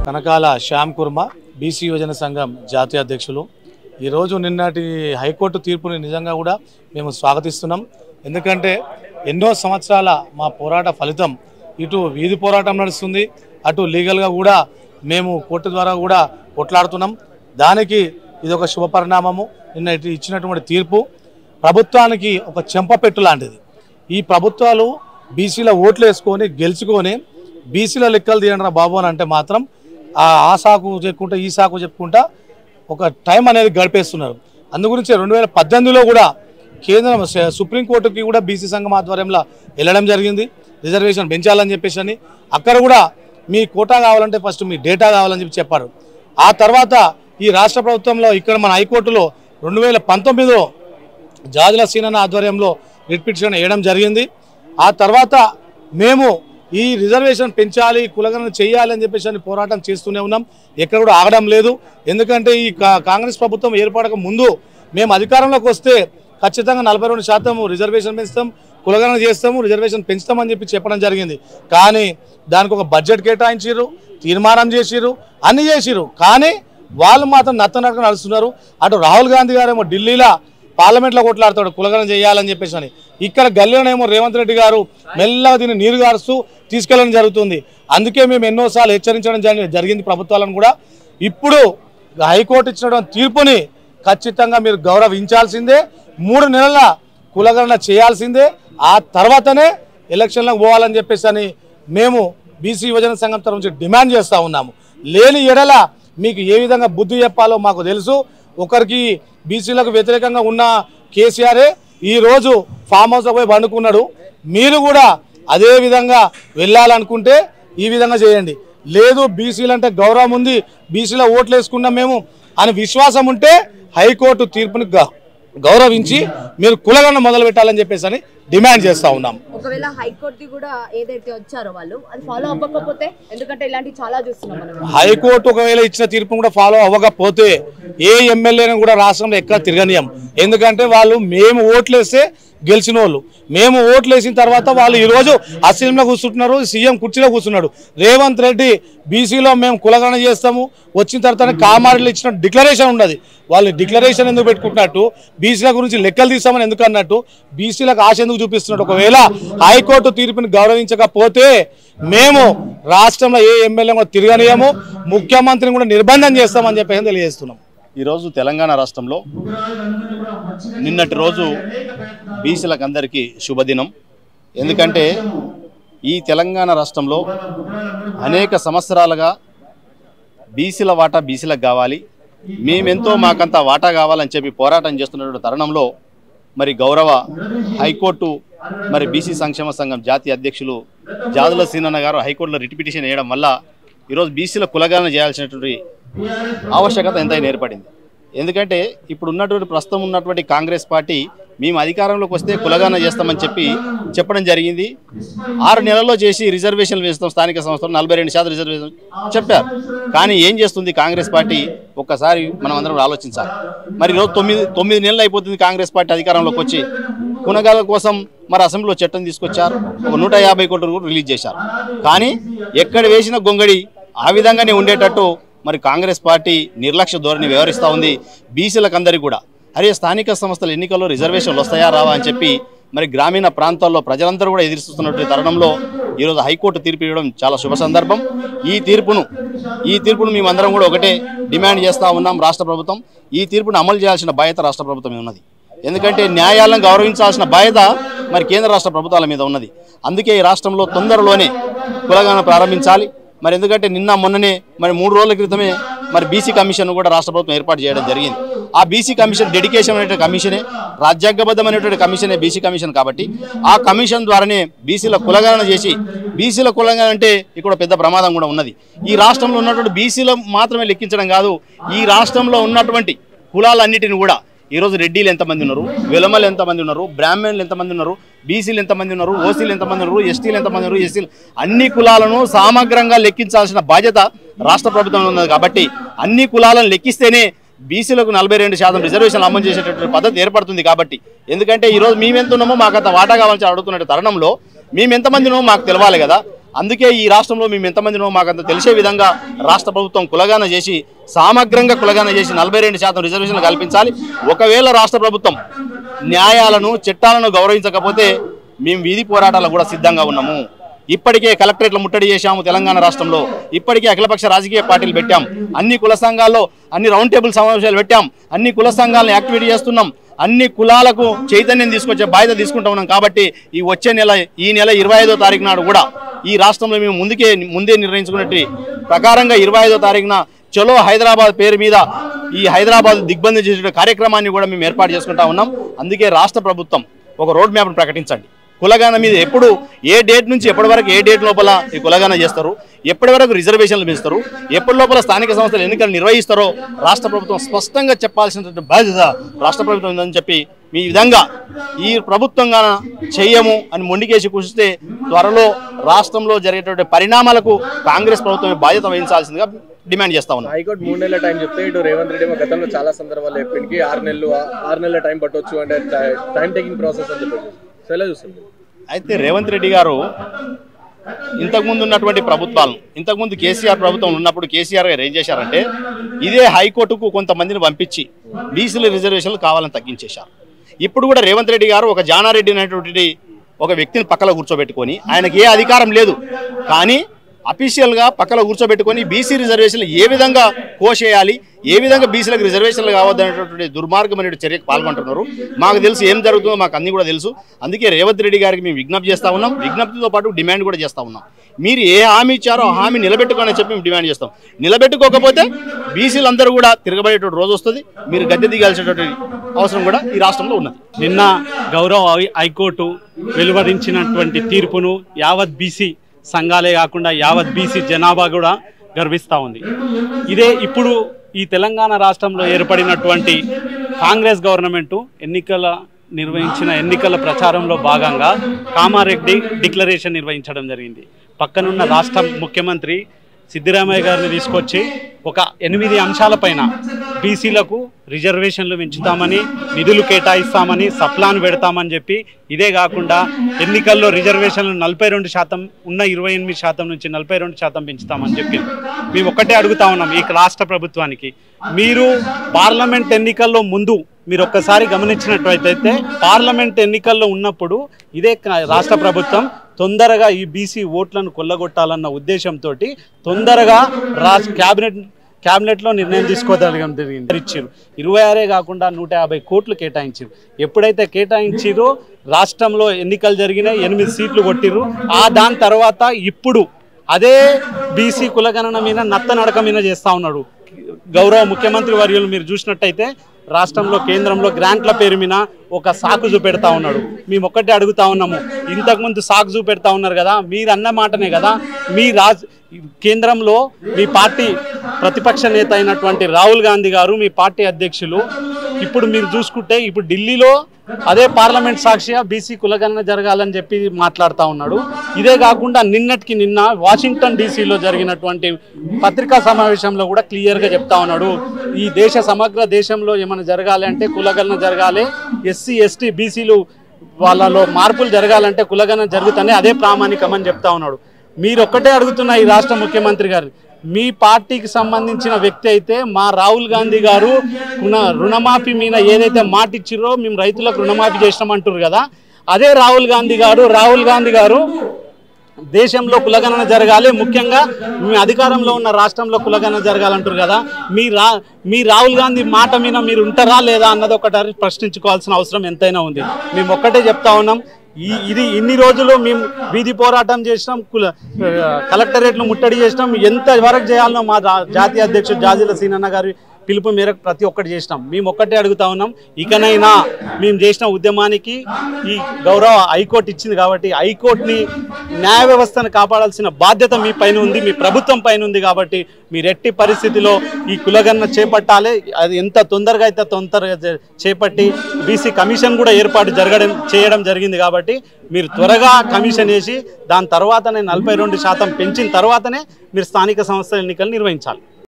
కనకాల శ్యామ్ కుర్మ BC యువజన సంఘం జాతీయ అధ్యక్షులు ఈరోజు నిన్నటి హైకోర్టు తీర్పుని నిజంగా కూడా మేము స్వాగతిస్తున్నాం ఎందుకంటే ఎన్నో సంవత్సరాల మా పోరాట ఫలితం ఇటు వీధి పోరాటం నడుస్తుంది అటు లీగల్గా కూడా మేము కోర్టు ద్వారా కూడా కొట్లాడుతున్నాం దానికి ఇది ఒక శుభ పరిణామము నిన్న ఇటు ఇచ్చినటువంటి తీర్పు ప్రభుత్వానికి ఒక చెంపపెట్టు లాంటిది ఈ ప్రభుత్వాలు బీసీల ఓట్లు వేసుకొని గెలుచుకొని బీసీల లెక్కలు తీయండి బాబు అని అంటే మాత్రం ఆ ఆ సాకు చెప్పుకుంటా ఈ సాకు చెప్పుకుంటా ఒక టైం అనేది గడిపేస్తున్నారు అందుగురించి రెండు వేల పద్దెనిమిదిలో కూడా కేంద్రం స- సుప్రీంకోర్టుకి కూడా బీసీ సంఘం ఆధ్వర్యంలో వెళ్ళడం జరిగింది రిజర్వేషన్ పెంచాలని చెప్పేసి అని అక్కడ కూడా మీ కోటా కావాలంటే ఫస్ట్ మీ డేటా కావాలని చెప్పి చెప్పారు ఆ తర్వాత ఈ రాష్ట్ర ప్రభుత్వంలో ఇక్కడ మన హైకోర్టులో రెండు వేల పంతొమ్మిదిలో జాజుల సీనన్న ఆధ్వర్యంలో రిట్ పిటిషన్ వేయడం జరిగింది ఆ తర్వాత మేము ఈ రిజర్వేషన్ పెంచాలి కులగణన చేయాలి అని చెప్పేసి అని పోరాటం చేస్తూనే ఉన్నాం ఎక్కడ కూడా ఆగడం లేదు ఎందుకంటే ఈ కా- కాంగ్రెస్ ప్రభుత్వం ఏర్పడక ముందు మేము అధికారంలోకి వస్తే ఖచ్చితంగా నలభై రెండు శాతం రిజర్వేషన్ పెంచుతాం కులగణన చేస్తాము రిజర్వేషన్ పెంచుతామని చెప్పి చెప్పడం జరిగింది కానీ దానికి ఒక బడ్జెట్ కేటాయించారు తీర్మానం చేసిర్రు అన్ని చేసిర్రు కానీ వాళ్ళు మాత్రం నత్తనడక నడుస్తున్నారు అటు రాహుల్ గాంధీ గారేమో ఢిల్లీలో పార్లమెంట్లో కొట్లాడతాడు కులగణన చేయాలని చెప్పేసి అని ఇక్కడ గల్లీలోనేమో రేవంత్ రెడ్డి గారు మెల్లగా దీన్ని నీరు గారుస్తూ తీసుకెళ్ళడం జరుగుతుంది అందుకే మేము ఎన్నోసార్లు హెచ్చరించడం జరి- జరిగింది ప్రభుత్వాలను కూడా ఇప్పుడు హైకోర్టు ఇచ్చినటువంటి తీర్పుని ఖచ్చితంగా మీరు గౌరవించాల్సిందే మూడు నెలల కులగణన చేయాల్సిందే ఆ తర్వాతనే ఎలక్షన్లకు పోవాలని చెప్పేసి అని మేము బీసీ యువజన సంఘం తరఫు నుంచి డిమాండ్ చేస్తూ ఉన్నాము లేని ఎడల మీకు ఏ విధంగా బుద్ధి చెప్పాలో మాకు తెలుసు ఒకరికి బీసీలకు వ్యతిరేకంగా ఉన్న కేసీఆరే ఈరోజు ఫామ్ హౌస్లో పోయి పండుకున్నాడు మీరు కూడా అదే విధంగా వెళ్ళాలనుకుంటే ఈ విధంగా చేయండి లేదు బీసీలు అంటే గౌరవం ఉంది బీసీలో ఓట్లు వేసుకున్నాం మేము అని విశ్వాసం ఉంటే హైకోర్టు తీర్పుని గ- గౌరవించి మీరు కులగన్న మొదలు పెట్టాలని చెప్పేసి అని డిమాండ్ చేస్తూ ఉన్నాం ఒకవేళ హైకోర్టు కూడా ఏదైతే వచ్చారో వాళ్ళు అది ఫాలో అవ్వకపోతే ఎందుకంటే ఇలాంటివి చాలా చూస్తున్నాం మనం హైకోర్టు ఒకవేళ ఇచ్చిన తీర్పు కూడా ఫాలో అవ్వకపోతే ఏ ఎమ్మెల్యేని కూడా రాష్ట్రంలో ఎక్కడ తిరగనీయం ఎందుకంటే వాళ్ళు మేము ఓట్లేస్తే గెలిచిన వాళ్ళు మేము ఓట్లు వేసిన తర్వాత వాళ్ళు ఈరోజు అసెంబ్లీలో కూర్చుంటున్నారు సీఎం కుర్చీలో కూర్చున్నాడు రేవంత్ రెడ్డి బీసీలో మేము కులగణన చేస్తాము వచ్చిన తర్వాత కామారెడ్డిలో ఇచ్చిన డిక్లరేషన్ ఉన్నది వాళ్ళు డిక్లరేషన్ ఎందుకు పెట్టుకుంటున్నట్టు బీసీల గురించి లెక్కలు తీస్తామని ఎందుకు అన్నట్టు బీసీలకు ఆశ ఎందుకు చూపిస్తున్నాడు ఒకవేళ హైకోర్టు తీర్పుని గౌరవించకపోతే మేము రాష్ట్రంలో ఏ ఎమ్మెల్యే కూడా తిరగనీయము ముఖ్యమంత్రిని కూడా నిర్బంధం చేస్తామని చెప్పేసి తెలియజేస్తున్నాం ఈరోజు తెలంగాణ రాష్ట్రంలో నిన్నటి రోజు బీసీలకు అందరికీ శుభదినం ఎందుకంటే ఈ తెలంగాణ రాష్ట్రంలో అనేక సంవత్సరాలుగా బీసీల వాటా బీసీలకు కావాలి మేమెంతో మాకంత వాటా కావాలని చెప్పి పోరాటం చేస్తున్నటువంటి తరుణంలో మరి గౌరవ హైకోర్టు మరి బీసీ సంక్షేమ సంఘం జాతీయ అధ్యక్షులు జాదుల సీనన్న గారు హైకోర్టులో రిట్ పిటిషన్ వేయడం వల్ల ఈరోజు బీసీల కులగాన చేయాల్సినటువంటి ఆవశ్యకత ఎంతైనా ఏర్పడింది ఎందుకంటే ఇప్పుడు ఉన్నటువంటి ప్రస్తుతం ఉన్నటువంటి కాంగ్రెస్ పార్టీ మేము అధికారంలోకి వస్తే కులగాన చేస్తామని చెప్పి చెప్పడం జరిగింది ఆరు నెలల్లో చేసి రిజర్వేషన్లు వేస్తాం స్థానిక సంస్థలు నలభై రెండు శాతం రిజర్వేషన్ చెప్పారు కానీ ఏం చేస్తుంది కాంగ్రెస్ పార్టీ ఒక్కసారి మనం అందరం ఆలోచించాలి మరి ఈరోజు తొమ్మిది తొమ్మిది నెలలు అయిపోతుంది కాంగ్రెస్ పార్టీ అధికారంలోకి వచ్చి కునగాల కోసం మరి అసెంబ్లీలో చట్టం తీసుకొచ్చారు ఒక నూట యాభై కోట్లు కూడా రిలీజ్ చేశారు కానీ ఎక్కడ వేసిన గొంగడి ఆ విధంగానే ఉండేటట్టు మరి కాంగ్రెస్ పార్టీ నిర్లక్ష్య ధోరణి వ్యవహరిస్తూ ఉంది బీసీలకు అందరికీ కూడా అరే స్థానిక సంస్థల ఎన్నికల్లో రిజర్వేషన్లు వస్తాయా రావా అని చెప్పి మరి గ్రామీణ ప్రాంతాల్లో ప్రజలందరూ కూడా ఎదురుస్తున్నటువంటి తరుణంలో ఈరోజు హైకోర్టు తీర్పు ఇవ్వడం చాలా శుభ సందర్భం ఈ తీర్పును ఈ తీర్పును మేమందరం కూడా ఒకటే డిమాండ్ చేస్తూ ఉన్నాం రాష్ట్ర ప్రభుత్వం ఈ తీర్పును అమలు చేయాల్సిన బాధ్యత రాష్ట్ర ప్రభుత్వం మీద ఉన్నది ఎందుకంటే న్యాయాలను గౌరవించాల్సిన బాధ్యత మరి కేంద్ర రాష్ట్ర ప్రభుత్వాల మీద ఉన్నది అందుకే ఈ రాష్ట్రంలో తొందరలోనే కులగాన ప్రారంభించాలి మరి ఎందుకంటే నిన్న మొన్ననే మరి మూడు రోజుల క్రితమే మరి బీసీ కమిషన్ కూడా రాష్ట్ర ప్రభుత్వం ఏర్పాటు చేయడం జరిగింది ఆ బీసీ కమిషన్ డెడికేషన్ అనేటువంటి కమిషనే రాజ్యాంగబద్ధమైనటువంటి కమిషనే బీసీ కమిషన్ కాబట్టి ఆ కమిషన్ ద్వారానే బీసీల కులగణన చేసి బీసీల కులగణన అంటే ఇక్కడ పెద్ద ప్రమాదం కూడా ఉన్నది ఈ రాష్ట్రంలో ఉన్నటువంటి బీసీలు మాత్రమే లెక్కించడం కాదు ఈ రాష్ట్రంలో ఉన్నటువంటి కులాలన్నిటిని కూడా ఈరోజు రెడ్డిలు ఎంతమంది ఉన్నారు వెలమలు ఎంతమంది ఉన్నారు బ్రాహ్మణులు ఎంతమంది ఉన్నారు బీసీలు ఎంతమంది ఉన్నారు ఓసీలు ఎంతమంది ఉన్నారు ఎస్టీలు ఎంతమంది ఉన్నారు ఎస్సీలు అన్ని కులాలను సమగ్రంగా లెక్కించాల్సిన బాధ్యత రాష్ట్ర ప్రభుత్వం ఉన్నది కాబట్టి అన్ని కులాలను లెక్కిస్తేనే బీసీలకు నలభై రెండు శాతం రిజర్వేషన్లు అమలు చేసేటటువంటి పద్ధతి ఏర్పడుతుంది కాబట్టి ఎందుకంటే ఈరోజు మేము ఎంత ఉన్నామో మాకు అంత వాటా కావాలని అడుగుతున్న తరుణంలో మేము ఎంతమంది ఉన్నామో మాకు తెలవాలి కదా అందుకే ఈ రాష్ట్రంలో మేము ఎంతమందినో మాకు అంత తెలిసే విధంగా రాష్ట్ర ప్రభుత్వం కులగాన చేసి సామగ్రంగా కులగాన చేసి నలభై రెండు శాతం రిజర్వేషన్లు కల్పించాలి ఒకవేళ రాష్ట్ర ప్రభుత్వం న్యాయాలను చట్టాలను గౌరవించకపోతే మేము వీధి పోరాటాలకు కూడా సిద్ధంగా ఉన్నాము ఇప్పటికే కలెక్టరేట్ల ముట్టడి చేశాము తెలంగాణ రాష్ట్రంలో ఇప్పటికే అఖిలపక్ష రాజకీయ పార్టీలు పెట్టాం అన్ని కుల సంఘాల్లో అన్ని రౌండ్ టేబుల్ సమావేశాలు పెట్టాం అన్ని కుల సంఘాలను యాక్టివేట్ చేస్తున్నాం అన్ని కులాలకు చైతన్యం తీసుకొచ్చే బాధ్యత తీసుకుంటా ఉన్నాం కాబట్టి ఈ వచ్చే నెల ఈ నెల ఇరవై ఐదో తారీఖు నాడు కూడా ఈ రాష్ట్రంలో మేము ముందుకే ముందే నిర్ణయించుకున్నట్టు ప్రకారంగా ఇరవై ఐదో తారీఖున చలో హైదరాబాద్ పేరు మీద ఈ హైదరాబాద్ దిగ్బంధం చేసే కార్యక్రమాన్ని కూడా మేము ఏర్పాటు చేసుకుంటా ఉన్నాం అందుకే రాష్ట్ర ప్రభుత్వం ఒక రోడ్ మ్యాప్ను ప్రకటించండి కులగాన మీద ఎప్పుడు ఏ డేట్ నుంచి ఎప్పటి వరకు ఏ డేట్ లోపల ఈ కులగాన చేస్తారు ఎప్పటి వరకు రిజర్వేషన్లు పెంచుతారు ఎప్పటి లోపల స్థానిక సంస్థలు ఎన్నికలు నిర్వహిస్తారో రాష్ట్ర ప్రభుత్వం స్పష్టంగా చెప్పాల్సిన బాధ్యత రాష్ట్ర ప్రభుత్వం ఉందని చెప్పి ఈ విధంగా ఈ ప్రభుత్వంగా చెయ్యము అని మొండికేసి కూర్చితే త్వరలో రాష్ట్రంలో జరిగేటువంటి పరిణామాలకు కాంగ్రెస్ ప్రభుత్వం బాధ్యత వహించాల్సిందిగా డిమాండ్ చేస్తా ఉన్నాం హైకోర్టు మూడు నెలల టైం చెప్తే ఇటు రేవంత్ రెడ్డి ఏమో గతంలో చాలా సందర్భాలు చెప్పింది ఆరు నెలలు ఆరు నెలల టైం పట్టొచ్చు అంటే టైం టేకింగ్ ప్రాసెస్ అని చెప్పేసి సో ఎలా చూస్తుంది అయితే రేవంత్ రెడ్డి గారు ఇంతకుముందు ఉన్నటువంటి ప్రభుత్వాలను ఇంతకుముందు కేసీఆర్ ప్రభుత్వం ఉన్నప్పుడు కేసీఆర్ గారు ఏం చేశారంటే ఇదే హైకోర్టుకు కొంతమందిని పంపించి బీసీల రిజర్వేషన్లు కావాలని తగ్గించేశారు ఇప్పుడు కూడా రేవంత్ రెడ్డి గారు ఒక జానారెడ్డి అనేటువంటి ఒక వ్యక్తిని పక్కన కూర్చోబెట్టుకొని ఆయనకి ఏ అధికారం లేదు కానీ అఫీషియల్గా పక్కన కూర్చోబెట్టుకొని బీసీ రిజర్వేషన్లు ఏ విధంగా కోసేయాలి ఏ విధంగా బీసీలకు రిజర్వేషన్లు కావద్దనేటువంటి దుర్మార్గమైన చర్యకు పాల్గొంటున్నారు మాకు తెలుసు ఏం జరుగుతుందో మాకు అన్ని కూడా తెలుసు అందుకే రేవంత్ రెడ్డి గారికి మేము విజ్ఞప్తి చేస్తా ఉన్నాం విజ్ఞప్తితో పాటు డిమాండ్ కూడా చేస్తా ఉన్నాం మీరు ఏ హామీ ఇచ్చారో ఆ హామీ నిలబెట్టుకోని చెప్పి మేము డిమాండ్ చేస్తాం నిలబెట్టుకోకపోతే బీసీలు అందరూ కూడా తిరగబడేటువంటి రోజు వస్తుంది మీరు గద్దె దిగాల్సినటువంటి అవసరం కూడా ఈ రాష్ట్రంలో ఉన్నది నిన్న గౌరవ హై- హైకోర్టు వెలువరించినటువంటి తీర్పును యావత్ బీసీ సంఘాలే కాకుండా యావత్ బీసీ జనాభా కూడా గర్విస్తూ ఉంది ఇదే ఇప్పుడు ఈ తెలంగాణ రాష్ట్రంలో ఏర్పడినటువంటి కాంగ్రెస్ గవర్నమెంట్ ఎన్నికల నిర్వహించిన ఎన్నికల ప్రచారంలో భాగంగా కామారెడ్డి డిక్లరేషన్ నిర్వహించడం జరిగింది పక్కనున్న రాష్ట్ర ముఖ్యమంత్రి సిద్దిరామయ్య గారిని తీసుకొచ్చి ఒక ఎనిమిది అంశాలపైన బీసీలకు రిజర్వేషన్లు పెంచుతామని నిధులు కేటాయిస్తామని సప్లాన్ పెడతామని చెప్పి ఇదే కాకుండా ఎన్నికల్లో రిజర్వేషన్లు నలభై రెండు శాతం ఉన్న ఇరవై ఎనిమిది శాతం నుంచి నలభై రెండు శాతం పెంచుతామని చెప్పి మేము ఒక్కటే అడుగుతా ఉన్నాం ఈ రాష్ట్ర ప్రభుత్వానికి మీరు పార్లమెంట్ ఎన్నికల్లో ముందు మీరు ఒక్కసారి గమనించినట్లయితే పార్లమెంట్ ఎన్నికల్లో ఉన్నప్పుడు ఇదే క- రాష్ట్ర ప్రభుత్వం తొందరగా ఈ బీసీ ఓట్లను కొల్లగొట్టాలన్న ఉద్దేశంతో తొందరగా రాష్ట్ర క్యాబినెట్ క్యాబినెట్లో నిర్ణయం తీసుకోదలగడం జరిగింది ఇచ్చారు ఇరవై ఆరే కాకుండా నూట యాభై కోట్లు కేటాయించారు ఎప్పుడైతే కేటాయించారో రాష్ట్రంలో ఎన్నికలు జరిగినాయి ఎనిమిది సీట్లు కొట్టిర్రు ఆ దాని తర్వాత ఇప్పుడు అదే బీసీ కులగణన మీద నత్త నడక మీద చేస్తా ఉన్నాడు గౌరవ ముఖ్యమంత్రి వర్యులు మీరు చూసినట్టయితే రాష్ట్రంలో కేంద్రంలో గ్రాంట్ల పేరు మీద ఒక సాకు చూపెడతా ఉన్నాడు మేము ఒక్కటే అడుగుతా ఉన్నాము ఇంతకుముందు సాకు చూపెడతా ఉన్నారు కదా మీరు అన్న మాటనే కదా మీ రాజ్ కేంద్రంలో మీ పార్టీ ప్రతిపక్ష నేత అయినటువంటి రాహుల్ గాంధీ గారు మీ పార్టీ అధ్యక్షులు ఇప్పుడు మీరు చూసుకుంటే ఇప్పుడు ఢిల్లీలో అదే పార్లమెంట్ సాక్షిగా బీసీ కులగణన జరగాలని చెప్పి మాట్లాడుతూ ఉన్నాడు ఇదే కాకుండా నిన్నటికి నిన్న వాషింగ్టన్ డీసీలో జరిగినటువంటి పత్రికా సమావేశంలో కూడా క్లియర్గా చెప్తా ఉన్నాడు ఈ దేశ సమగ్ర దేశంలో ఏమైనా జరగాలి అంటే కులగణన జరగాలి ఎస్సీ ఎస్టీ బీసీలు వాళ్ళలో మార్పులు జరగాలంటే కులగణన జరుగుతానే అదే ప్రామాణికం అని చెప్తా ఉన్నాడు మీరు ఒక్కటే అడుగుతున్న ఈ రాష్ట్ర ముఖ్యమంత్రి గారు మీ పార్టీకి సంబంధించిన వ్యక్తి అయితే మా రాహుల్ గాంధీ గారు రుణ రుణమాఫీ మీద ఏదైతే మాట ఇచ్చిరో మేము రైతులకు రుణమాఫీ చేసినామంటారు కదా అదే రాహుల్ గాంధీ గారు రాహుల్ గాంధీ గారు దేశంలో కులగణన జరగాలి ముఖ్యంగా మీ అధికారంలో ఉన్న రాష్ట్రంలో కులగణన జరగాలంటారు కదా మీ రా మీ రాహుల్ గాంధీ మాట మీద మీరు ఉంటారా లేదా అన్నది ఒకటి ప్రశ్నించుకోవాల్సిన అవసరం ఎంతైనా ఉంది మేము ఒక్కటే చెప్తా ఉన్నాం ఈ ఇది ఇన్ని రోజులు మేము వీధి పోరాటం చేసినాం కుల ఆ, కలెక్టరేట్లు ముట్టడి చేసినాం ఎంత వరకు చేయాలనో మా రా- జాతీయ అధ్యక్షుడు జాజీల సీనన్న గారి పిలుపు మేరకు ప్రతి ఒక్కటి చేసినాం మేము ఒక్కటే అడుగుతా ఉన్నాం ఇకనైనా మేము చేసిన ఉద్యమానికి ఈ గౌరవ హైకోర్టు ఇచ్చింది కాబట్టి హైకోర్టుని న్యాయ వ్యవస్థను కాపాడాల్సిన బాధ్యత మీ పైన ఉంది మీ ప్రభుత్వం పైన ఉంది కాబట్టి మీరు ఎట్టి పరిస్థితిలో ఈ కులగన్న చేపట్టాలి అది ఎంత తొందరగా అయితే తొందరగా చే- చేపట్టి బీసీ కమిషన్ కూడా ఏర్పాటు జరగడం చేయడం జరిగింది కాబట్టి మీరు త్వరగా కమిషన్ వేసి దాని తర్వాతనే నలభై రెండు శాతం పెంచిన తర్వాతనే మీరు స్థానిక సంస్థల ఎన్నికలు నిర్వహించాలి